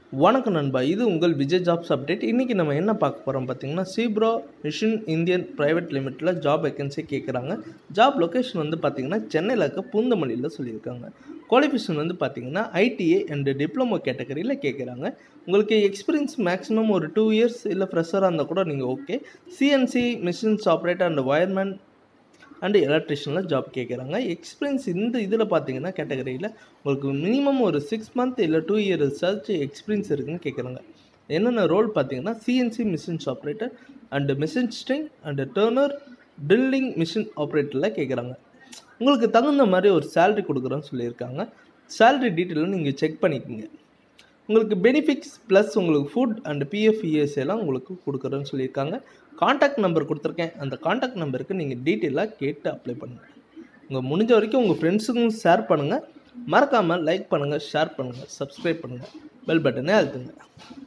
வணக்கம் நண்பா இது உங்கள் விஜய் ஜாப்ஸ் அப்டேட் இன்றைக்கி நம்ம என்ன பார்க்க போகிறோம் பார்த்தீங்கன்னா சீப்ரா மிஷின் இந்தியன் ப்ரைவேட் லிமிட்டில் ஜாப் வேகன்சி கேட்குறாங்க ஜாப் லொக்கேஷன் வந்து பார்த்தீங்கன்னா சென்னையில் இருக்க பூந்தமல்லியில் சொல்லியிருக்காங்க குவாலிஃபிகேஷன் வந்து பார்த்தீங்கன்னா ஐடிஏ அண்டு டிப்ளமோ கேட்டகரியில் கேட்குறாங்க உங்களுக்கு எக்ஸ்பீரியன்ஸ் மேக்ஸிமம் ஒரு டூ இயர்ஸ் இல்லை ஃப்ரெஷராக இருந்தால் கூட நீங்கள் okay CNC machines operator and wireman and எலக்ட்ரிஷியனில் ஜாப் கேட்குறாங்க எக்ஸ்பீரியன்ஸ் இந்த இதில் பார்த்தீங்கன்னா கேட்டகரியில் உங்களுக்கு மினிமம் ஒரு சிக்ஸ் மந்த் இல்லை டூ இயர் ரிசர்ச் எக்ஸ்பீரியன்ஸ் இருக்குன்னு கேட்குறாங்க என்னென்ன ரோல் பார்த்தீங்கன்னா CNC machines operator and machine string and turner drilling machine ஆப்ரேட்டரில் கேட்குறாங்க உங்களுக்கு தகுந்த மாதிரி ஒரு சேலரி கொடுக்குறோன்னு சொல்லியிருக்காங்க சேலரி டீட்டெயிலும் நீங்கள் செக் பண்ணிக்கோங்க உங்களுக்கு பெனிஃபிட்ஸ் ப்ளஸ் உங்களுக்கு ஃபுட் அண்ட் பிஎஃப் இஎஸ் எல்லாம் உங்களுக்கு கொடுக்குறேன்னு சொல்லியிருக்காங்க காண்டாக்ட் நம்பர் கொடுத்துருக்கேன் அந்த காண்டாக்ட் நம்பருக்கு நீங்கள் டீட்டெயிலாக கேட்டு அப்ளை பண்ணுங்கள் உங்கள் முடிஞ்ச வரைக்கும் உங்கள் ஃப்ரெண்ட்ஸுக்கும் ஷேர் பண்ணுங்கள் மறக்காமல் லைக் பண்ணுங்கள் ஷேர் பண்ணுங்கள் சப்ஸ்கிரைப் பண்ணுங்கள் பெல் பட்டனே அழுத்துங்க